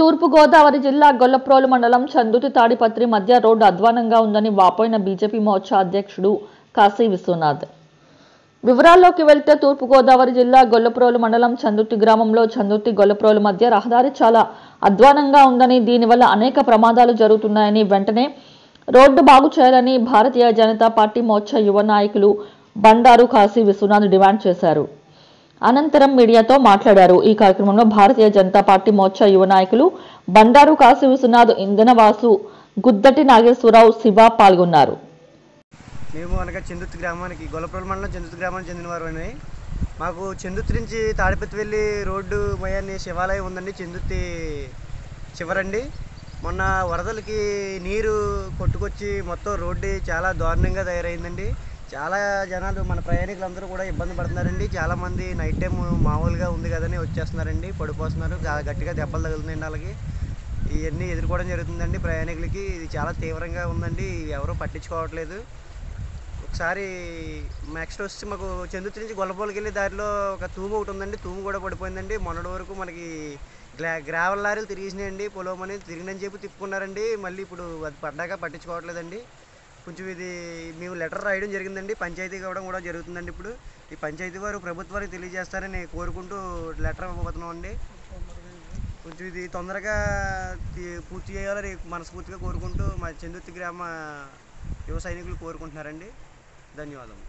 తూర్పు గోదావరి జిల్లా గొల్లప్రోలు మండలం చందుతి తాడిపత్రి మధ్య రోడ్డు అధ్వానంగా ఉందని వాపోయిన బీజేపీ మోర్చా అధ్యక్షుడు కాశీ విశ్వనాథ్ వివరాల్లోకి వెళ్తే తూర్పు గోదావరి జిల్లా గొల్లప్రోలు మండలం చందుర్తి గ్రామంలో చందుర్తి గొల్లప్రోలు మధ్య రహదారి చాలా అధ్వానంగా ఉందని దీనివల్ల అనేక ప్రమాదాలు జరుగుతున్నాయని వెంటనే రోడ్డు బాగు చేయాలని భారతీయ జనతా పార్టీ మోర్చా యువ నాయకులు బండారు కాశీ విశ్వనాథ్ డిమాండ్ చేశారు అనంతరం మీడియాతో మాట్లాడారు ఈ కార్యక్రమంలో భారతీయ జనతా పార్టీ మోర్చా యువ నాయకులు బండారు కాశీ విశ్వనాథ్ ఇంధనవాసు గుద్దటి నాగేశ్వరరావు శివ పాల్గొన్నారు మేము అనగా చందుర్తి గ్రామానికి గొల్లప్రోలు మండలం చందుర్తి గ్రామానికి చెందినవారు అని మాకు చందుర్తి నుంచి తాడిపత్రి వెళ్ళి రోడ్డు మయాన్ని శివాలయం ఉందండి చందుర్తి చివరండి మొన్న వరదలకి నీరు కొట్టుకొచ్చి మొత్తం రోడ్డు చాలా దారుణంగా తయారైందండి చాలా జనాలు మన ప్రయాణికులందరూ కూడా ఇబ్బంది పడుతున్నారండి చాలామంది నైట్ టైం మామూలుగా ఉంది కదని వచ్చేస్తున్నారండి పడిపోతున్నారు చాలా గట్టిగా దెబ్బలు తగులుతున్నాయండి వాళ్ళకి ఇవన్నీ ఎదుర్కోవడం జరుగుతుందండి ప్రయాణికులకి ఇది చాలా తీవ్రంగా ఉందండి ఎవరూ పట్టించుకోవట్లేదు ఒకసారి నెక్స్ట్ వచ్చి మాకు చందుర్తి నుంచి గొల్లపోలకి వెళ్ళే దారిలో ఒక తూము ఒకటి ఉందండి తూము కూడా పడిపోయిందండి మొన్నటి వరకు మనకి గ్రా గ్రావెల్ లారీలు తిరిగినాయండి పొలం అనేది తిరిగినని చెప్పి తిప్పుకున్నారండి మళ్ళీ ఇప్పుడు అది పడ్డాక పట్టించుకోవట్లేదండి కొంచెం ఇది మేము లెటర్ రాయడం జరిగిందండి పంచాయతీకి ఇవ్వడం కూడా జరుగుతుందండి ఇప్పుడు ఈ పంచాయతీ వారు ప్రభుత్వానికి తెలియజేస్తారని కోరుకుంటూ లెటర్ ఇవ్వబోతున్నాం అండి కొంచెం ఇది తొందరగా తీ- పూర్తి చేయాలని మనస్ఫూర్తిగా కోరుకుంటూ మా చందుర్తి గ్రామ యువ సైనికులు కోరుకుంటున్నారండి ధన్యవాదం